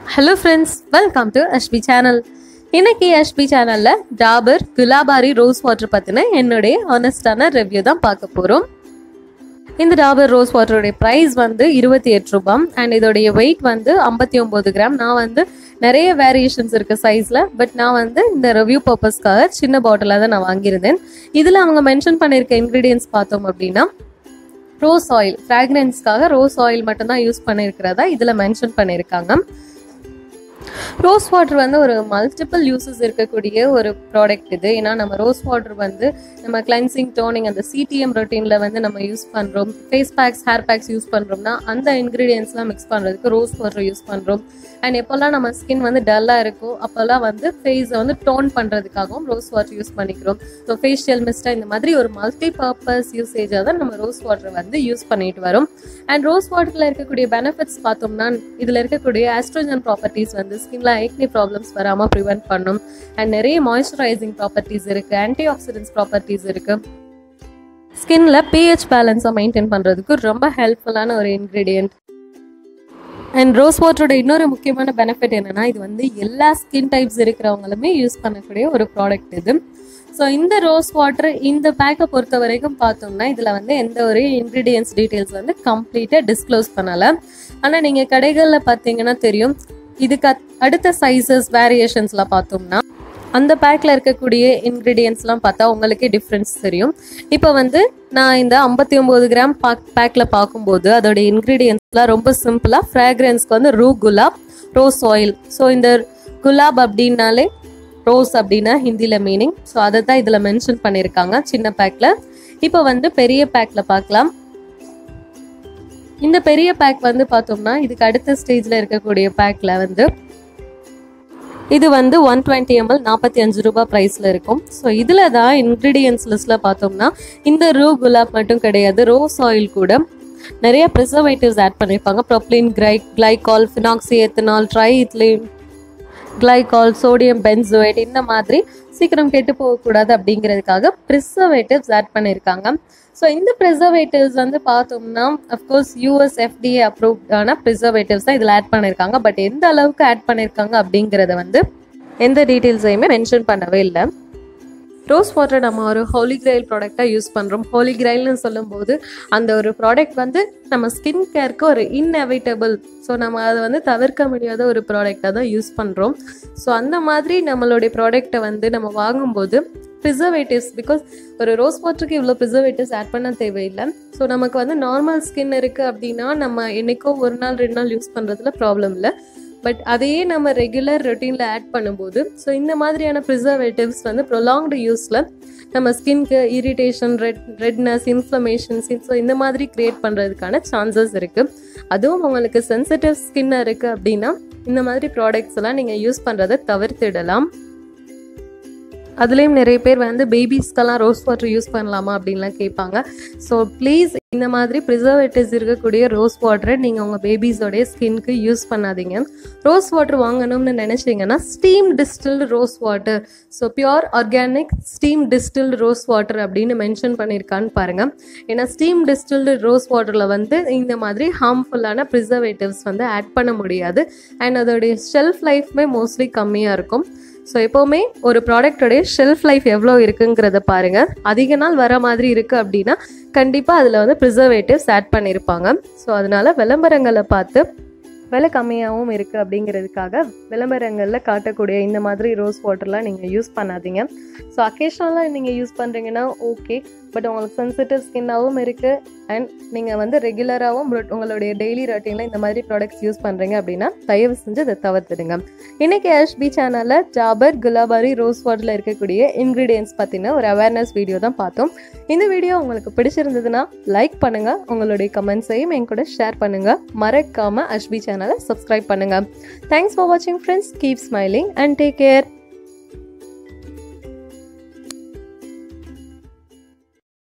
hello friends welcome to Ashpi channel இன்னைக்கு அஷ்பி சேனல்ல Dabur குலாபாரி rose water பத்தின என்னுடைய ஆனஸ்டான ரிவ்யூ தான் பார்க்க போறோம் இந்த டாபர் ரோஸ் வாட்டருடைய ப்ரைஸ் வந்து இருபத்தி எட்டு ரூபாய் அண்ட் இதோடைய வெயிட் வந்து ஐம்பத்தி ஒம்பது கிராம் நான் வந்து நிறைய வேரியேஷன்ஸ் இருக்கு சைஸில் பட் நான் வந்து இந்த ரிவ்யூ பர்பஸ்க்காக சின்ன பாட்டிலாக தான் நான் வாங்கியிருந்தேன் இதில் அவங்க மென்ஷன் பண்ணியிருக்க இன்க்ரீடியன்ஸ் பார்த்தோம் அப்படின்னா ரோஸ் ஆயில் ஃப்ராக்ரன்ஸ்க்காக ரோஸ் ஆயில் மட்டும்தான் யூஸ் பண்ணியிருக்கிறதா இதில் மென்ஷன் பண்ணியிருக்காங்க ரோஸ் வாட்டர் வந்து ஒரு மல்டிபிள் யூசஸ் இருக்கக்கூடிய ஒரு ப்ராடக்ட் இது ஏன்னா நம்ம ரோஸ் வாட்டர் வந்து நம்ம கிளென்சிங் டோனிங் அந்த சிடிஎம் ரொட்டீனில் வந்து நம்ம யூஸ் பண்ணுறோம் face packs hair packs use பண்ணுறோம்னா அந்த இன்க்ரீடியன்ஸ்லாம் மிக்ஸ் பண்ணுறதுக்கு ரோஸ் வாட்டர் யூஸ் பண்ணுறோம் அண்ட் எப்போல்லாம் நம்ம ஸ்கின் வந்து டல்லாக இருக்கோ அப்போல்லாம் வந்து ஃபேஸை வந்து டோன் பண்ணுறதுக்காகவும் ரோஸ் வாட்டர் யூஸ் பண்ணிக்கிறோம் ஸோ ஃபேஷியல் மிஸ்டாக இந்த மாதிரி ஒரு மல்டி பர்பஸ் யூசேஜாக தான் நம்ம ரோஸ் வாட்டர் வந்து யூஸ் பண்ணிட்டு வரோம் அண்ட் ரோஸ் வாட்டரில் இருக்கக்கூடிய பெனிஃபிட்ஸ் பார்த்தோம்னா இதில் இருக்கக்கூடிய ஆஸ்ட்ரோஜன் ப்ராப்பர்ட்டிஸ் வந்து ஸ்கின்ல ஏக்னி ப்ராப்ளம்ஸ் வராமல் ப்ரிவென்ட் பண்ணும் அண்ட் நிறைய மாய்ஸ்சரைசிங் ப்ராப்பர்ட்டிஸ் இருக்குது ஆன்டி ஆக்சிடென்ட்ஸ் ப்ராப்பர்ட்டிஸ் இருக்குது ஸ்கின்ல பிஹெச் பேலன்ஸை மெயின்டைன் பண்ணுறதுக்கு ரொம்ப ஹெல்ப்ஃபுல்லான ஒரு இன்க்ரீடியன்ட் அண்ட் ரோஸ் வாட்டரோட இன்னொரு முக்கியமான பெனிஃபிட் என்னன்னா இது வந்து எல்லா ஸ்கின் டைப்ஸ் இருக்கிறவங்களுமே யூஸ் பண்ணக்கூடிய ஒரு ப்ராடக்ட் இது ஸோ இந்த ரோஸ் வாட்டர் இந்த பேக்கை பொறுத்த வரைக்கும் பார்த்தோம்னா இதில் வந்து எந்த ஒரு இன்க்ரீடியன்ஸ் டீட்டெயில்ஸ் வந்து கம்ப்ளீட்டாக டிஸ்க்ளோஸ் பண்ணலை ஆனால் நீங்கள் கடைகளில் பார்த்தீங்கன்னா தெரியும் இதுக்கு அத்- அடுத்த சைஸஸ் வேரியேஷன்ஸ்லாம் பார்த்தோம்னா அந்த பேக்கில் இருக்கக்கூடிய இன்க்ரீடியன்ஸ்லாம் பார்த்தா உங்களுக்கே டிஃப்ரென்ஸ் தெரியும் இப்போ வந்து நான் இந்த ஐம்பத்தி ஒம்பது கிராம் பாக் பேக்கில் பார்க்கும்போது அதோட இன்க்ரீடியன்ஸ்லாம் ரொம்ப சிம்பிளாக ஃப்ராக்ரன்ஸ்க்கு வந்து ரூ குலாப் ரோஸ் ஆயில் ஸோ இந்த குலாப் அப்படின்னாலே ரோஸ் அப்படின்னா ஹிந்தியில் மீனிங் ஸோ அதை தான் இதில் மென்ஷன் பண்ணியிருக்காங்க சின்ன பேக்கில் இப்போ வந்து பெரிய பேக்கில் பார்க்கலாம் இந்த பெரிய பேக் வந்து பார்த்தோம்னா இதுக்கு அடுத்த ஸ்டேஜில் இருக்கக்கூடிய பேக்கில் வந்து இது வந்து ஒன் டுவெண்ட்டி எம்எல் நாற்பத்தி அஞ்சு ரூபாய் ப்ரைஸில் இருக்கும் ஸோ இதில் தான் இன்க்ரீடியன்ஸ் லிஸ்ட்டில் பார்த்தோம்னா இந்த ரூ குலாப் மட்டும் கிடையாது ரோஸ் ஆயில் கூட நிறைய ப்ரிசர்வேட்டிவ்ஸ் ஆட் பண்ணியிருப்பாங்க ப்ரொப்ளின் கிரை glycol phenoxyethanol triethylene glycol sodium benzoate இந்த மாதிரி சீக்கிரம் கெட்டு போகக்கூடாது அப்படிங்கிறதுக்காக ப்ரிசர்வேட்டிவ்ஸ் ஆட் பண்ணியிருக்காங்க ஸோ இந்த ப்ரிசர்வேட்டிவ்ஸ் வந்து பார்த்தோம்னா அஃப்கோர்ஸ் யூஎஸ் எஃப்டிஏ அப்ரூவ்டான ப்ரிசர்வேட்டிவ்ஸ் தான் இதில் ஆட் பண்ணியிருக்காங்க பட் எந்த அளவுக்கு ஆட் பண்ணியிருக்காங்க அப்படிங்கிறத வந்து எந்த டீட்டெயில்ஸையுமே மென்ஷன் பண்ணவே இல்லை ரோஸ் வாட்டர் நம்ம ஒரு ஹோலி கிரைல் ப்ராடக்டாக யூஸ் பண்ணுறோம் ஹோலி கிரைல்னு சொல்லும்போது அந்த ஒரு ப்ராடக்ட் வந்து நம்ம ஸ்கின் கேருக்கு ஒரு இன்எவிட்டபிள் ஸோ நம்ம அதை வந்து தவிர்க்க முடியாத ஒரு ப்ராடக்டாக தான் யூஸ் பண்ணுறோம் ஸோ அந்த மாதிரி நம்மளுடைய ப்ராடக்ட்டை வந்து நம்ம வாங்கும்போது ப்ரிசர்வேட்டிவ்ஸ் பிகாஸ் ஒரு ரோஸ் வாட்டருக்கு இவ்வளோ ப்ரிசர்வேட்டிவ்ஸ் ஆட் பண்ண தேவையில்லை ஸோ நமக்கு வந்து நார்மல் ஸ்கின் இருக்குது அப்படின்னா நம்ம என்னைக்கோ ஒரு நாள் ரெண்டு நாள் யூஸ் பண்ணுறதுல ப்ராப்ளம் இல்லை பட் அதையே நம்ம ரெகுலர் ரொட்டீனில் ஆட் பண்ணும்போது ஸோ இந்த மாதிரியான ப்ரிசர்வேட்டிவ்ஸ் வந்து ப்ரொலாங்டு யூஸில் நம்ம ஸ்கின்க்கு irritation red redness inflammations so இந்த மாதிரி க்ரியேட் பண்ணுறதுக்கான சான்சஸ் இருக்குது அதுவும் உங்களுக்கு சென்சிட்டிவ் ஸ்கின்னாக இருக்குது அப்படின்னா இந்த மாதிரி ப்ராடக்ட்ஸ் எல்லாம் நீங்கள் யூஸ் பண்ணுறதை தவிர்த்திடலாம் அதுலேயும் நிறைய பேர் வந்து பேபிஸ்க்கெல்லாம் ரோஸ் வாட்டர் யூஸ் பண்ணலாமா அப்படின்லாம் கேட்பாங்க ஸோ ப்ளீஸ் இந்த மாதிரி ப்ரிசர்வேட்டிவ்ஸ் இருக்கக்கூடிய ரோஸ் வாட்டரை நீங்கள் உங்கள் பேபிஸோடைய ஸ்கின்க்கு யூஸ் பண்ணாதீங்க ரோஸ் வாட்டர் வாங்கணும்னு நினச்சிங்கன்னா steam distilled rose water so pure organic steam distilled rose water அப்படின்னு மென்ஷன் பண்ணியிருக்கான்னு பாருங்கள் ஏன்னா ஸ்டீம் டிஸ்டில்டு ரோஸ் வாட்டரில் வந்து இந்த மாதிரி ஹார்ம்ஃபுல்லான ப்ரிசர்வேட்டிவ்ஸ் வந்து ஆட் பண்ண முடியாது அண்ட் அதோடைய ஷெல்ஃப் லைஃப்மே மோஸ்ட்லி கம்மியாக இருக்கும் ஸோ எப்போவுமே ஒரு ப்ராடக்டோடைய ஷெல்ஃப் லைஃப் எவ்வளோ இருக்குங்கிறத பாருங்கள் அதிக நாள் வர மாதிரி இருக்குது அப்படின்னா கண்டிப்பாக அதில் வந்து ப்ரிசர்வேட்டிவ்ஸ் ஆட் பண்ணியிருப்பாங்க ஸோ அதனால் விளம்பரங்களை பார்த்து விலை கம்மியாகவும் இருக்குது அப்படிங்கிறதுக்காக விளம்பரங்களில் காட்டக்கூடிய இந்த மாதிரி ரோஸ் வாட்டர்லாம் நீங்கள் யூஸ் பண்ணாதீங்க ஸோ அக்கேஷ்னலாக நீங்கள் யூஸ் பண்ணுறீங்கன்னா ஓகே பட் உங்களுக்கு சென்சிட்டிவ் ஸ்கின்னாகவும் இருக்குது அண்ட் நீங்கள் வந்து ரெகுலராகவும் உங்களுடைய டெய்லி ரொட்டீனில் இந்த மாதிரி ப்ராடக்ட்ஸ் யூஸ் பண்ணுறீங்க அப்படின்னா தயவு செஞ்சு அதை தவிர்த்துடுங்க இன்னைக்கு ஹெச்பி சேனலில் ஜாபர் குலாபாரி ரோஸ் வாட்டரில் இருக்கக்கூடிய இன்க்ரீடியன்ஸ் பற்றின ஒரு அவேர்னஸ் வீடியோ தான் பார்த்தோம் இந்த வீடியோ உங்களுக்கு பிடிச்சிருந்ததுன்னா லைக் பண்ணுங்கள் உங்களுடைய கமெண்ட்ஸையும் என் கூட ஷேர் பண்ணுங்கள் மறக்காமல் அஷ்பி சேனலை சப்ஸ்கிரைப் பண்ணுங்கள் தேங்க்ஸ் ஃபார் வாட்சிங் friends keep smiling and take care